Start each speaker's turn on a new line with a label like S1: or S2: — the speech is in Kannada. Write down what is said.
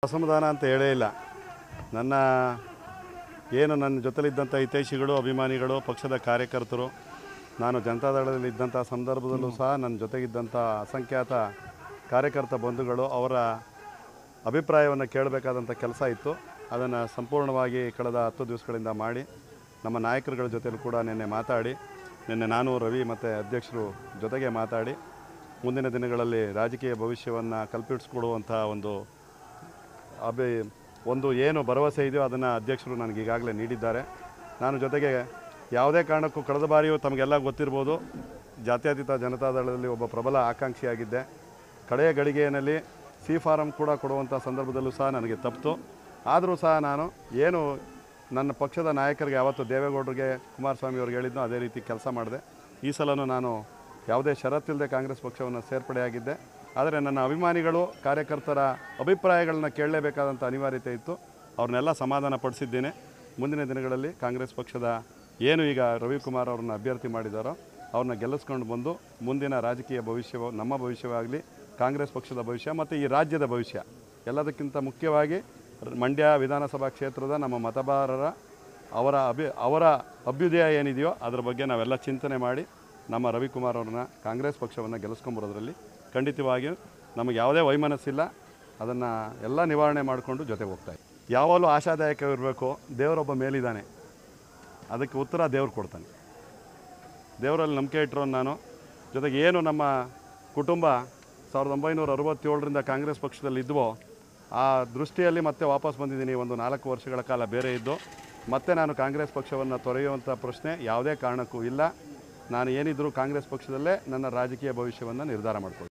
S1: ಅಸಮಾಧಾನ ಅಂತ ಹೇಳೇ ಇಲ್ಲ ನನ್ನ ಏನು ನನ್ನ ಜೊತೆಲಿದ್ದಂಥ ಹಿತೈಷಿಗಳು ಅಭಿಮಾನಿಗಳು ಪಕ್ಷದ ಕಾರ್ಯಕರ್ತರು ನಾನು ಜನತಾದಳದಲ್ಲಿ ಇದ್ದಂಥ ಸಂದರ್ಭದಲ್ಲೂ ಸಹ ನನ್ನ ಜೊತೆಗಿದ್ದಂಥ ಅಸಂಖ್ಯಾತ ಕಾರ್ಯಕರ್ತ ಬಂಧುಗಳು ಅವರ ಅಭಿಪ್ರಾಯವನ್ನು ಕೇಳಬೇಕಾದಂಥ ಕೆಲಸ ಇತ್ತು ಅದನ್ನು ಸಂಪೂರ್ಣವಾಗಿ ಕಳೆದ ಹತ್ತು ದಿವಸಗಳಿಂದ ಮಾಡಿ ನಮ್ಮ ನಾಯಕರುಗಳ ಜೊತೆಲೂ ಕೂಡ ನಿನ್ನೆ ಮಾತಾಡಿ ನಿನ್ನೆ ನಾನು ರವಿ ಮತ್ತು ಅಧ್ಯಕ್ಷರು ಜೊತೆಗೆ ಮಾತಾಡಿ ಮುಂದಿನ ದಿನಗಳಲ್ಲಿ ರಾಜಕೀಯ ಭವಿಷ್ಯವನ್ನು ಕಲ್ಪಿಸಿಕೊಡುವಂಥ ಒಂದು ಅಭಿ ಒಂದು ಏನು ಭರವಸೆ ಇದೆಯೋ ಅದನ್ನು ಅಧ್ಯಕ್ಷರು ನನಗೆ ಈಗಾಗಲೇ ನೀಡಿದ್ದಾರೆ ನಾನು ಜೊತೆಗೆ ಯಾವುದೇ ಕಾರಣಕ್ಕೂ ಕಳೆದ ಬಾರಿಯೂ ತಮಗೆಲ್ಲ ಗೊತ್ತಿರ್ಬೋದು ಜಾತ್ಯತೀತ ಜನತಾದಳದಲ್ಲಿ ಒಬ್ಬ ಪ್ರಬಲ ಆಕಾಂಕ್ಷಿಯಾಗಿದ್ದೆ ಕಡೆಯ ಗಳಿಗೆಯಲ್ಲಿ ಸಿ ಫಾರಂ ಕೂಡ ಕೊಡುವಂಥ ಸಂದರ್ಭದಲ್ಲೂ ಸಹ ನನಗೆ ತಪ್ಪಿತು ಆದರೂ ಸಹ ನಾನು ಏನು ನನ್ನ ಪಕ್ಷದ ನಾಯಕರಿಗೆ ಯಾವತ್ತು ದೇವೇಗೌಡರಿಗೆ ಕುಮಾರಸ್ವಾಮಿ ಅವ್ರಿಗೆ ಹೇಳಿದ್ನೋ ಅದೇ ರೀತಿ ಕೆಲಸ ಮಾಡಿದೆ ಈ ಸಲನೂ ನಾನು ಯಾವುದೇ ಷರತ್ತಿಲ್ಲದೆ ಕಾಂಗ್ರೆಸ್ ಪಕ್ಷವನ್ನು ಸೇರ್ಪಡೆಯಾಗಿದ್ದೆ ಆದರೆ ನನ್ನ ಅಭಿಮಾನಿಗಳು ಕಾರ್ಯಕರ್ತರ ಅಭಿಪ್ರಾಯಗಳನ್ನ ಕೇಳಲೇಬೇಕಾದಂಥ ಅನಿವಾರ್ಯತೆ ಇತ್ತು ಅವ್ರನ್ನೆಲ್ಲ ಸಮಾಧಾನ ಪಡಿಸಿದ್ದೇನೆ ಮುಂದಿನ ದಿನಗಳಲ್ಲಿ ಕಾಂಗ್ರೆಸ್ ಪಕ್ಷದ ಏನು ಈಗ ರವಿಕುಮಾರ್ ಅವ್ರನ್ನ ಅಭ್ಯರ್ಥಿ ಮಾಡಿದಾರೋ ಅವ್ರನ್ನ ಗೆಲ್ಲಿಸ್ಕೊಂಡು ಬಂದು ಮುಂದಿನ ರಾಜಕೀಯ ಭವಿಷ್ಯವೋ ನಮ್ಮ ಭವಿಷ್ಯವಾಗಲಿ ಕಾಂಗ್ರೆಸ್ ಪಕ್ಷದ ಭವಿಷ್ಯ ಮತ್ತು ಈ ರಾಜ್ಯದ ಭವಿಷ್ಯ ಎಲ್ಲದಕ್ಕಿಂತ ಮುಖ್ಯವಾಗಿ ರ- ಮಂಡ್ಯ ವಿಧಾನಸಭಾ ಕ್ಷೇತ್ರದ ನಮ್ಮ ಮತದಾರರ ಅವರ ಅಭಿ ಅವರ ಅಭ್ಯುದಯ ಏನಿದೆಯೋ ಅದರ ಬಗ್ಗೆ ನಾವೆಲ್ಲ ಚಿಂತನೆ ಮಾಡಿ ನಮ್ಮ ರವಿಕುಮಾರ್ ಅವ್ರನ್ನ ಕಾಂಗ್ರೆಸ್ ಪಕ್ಷವನ್ನು ಗೆಲ್ಲಿಸ್ಕೊಂಬರೋದ್ರಲ್ಲಿ ಖಂಡಿತವಾಗಿಯೂ ನಮಗೆ ಯಾವುದೇ ವೈಮನಸ್ಸಿಲ್ಲ ಅದನ್ನು ಎಲ್ಲ ನಿವಾರಣೆ ಮಾಡಿಕೊಂಡು ಜೊತೆಗೆ ಹೋಗ್ತಾ ಇದ್ದೀವಿ ಯಾವಾಗಲೂ ಆಶಾದಾಯಕವಿರಬೇಕು ದೇವರೊಬ್ಬ ಮೇಲಿದ್ದಾನೆ ಅದಕ್ಕೆ ಉತ್ತರ ದೇವ್ರು ಕೊಡ್ತಾನೆ ದೇವರಲ್ಲಿ ನಂಬಿಕೆ ಇಟ್ಟರು ನಾನು ಜೊತೆಗೆ ಏನು ನಮ್ಮ ಕುಟುಂಬ ಸಾವಿರದ ಒಂಬೈನೂರ ಅರವತ್ತೇಳರಿಂದ ಕಾಂಗ್ರೆಸ್ ಪಕ್ಷದಲ್ಲಿ ಇದ್ವೋ ಆ ದೃಷ್ಟಿಯಲ್ಲಿ ಮತ್ತೆ ವಾಪಸ್ ಬಂದಿದ್ದೀನಿ ಒಂದು ನಾಲ್ಕು ವರ್ಷಗಳ ಕಾಲ ಬೇರೆ ಇದ್ದು ಮತ್ತೆ ನಾನು ಕಾಂಗ್ರೆಸ್ ಪಕ್ಷವನ್ನು ತೊರೆಯುವಂಥ ಪ್ರಶ್ನೆ ಯಾವುದೇ ಕಾರಣಕ್ಕೂ ಇಲ್ಲ ನಾನು ಏನಿದ್ರೂ ಕಾಂಗ್ರೆಸ್ ಪಕ್ಷದಲ್ಲೇ ನನ್ನ ರಾಜಕೀಯ ಭವಿಷ್ಯವನ್ನು ನಿರ್ಧಾರ ಮಾಡ್ಕೊಳ್ತೀನಿ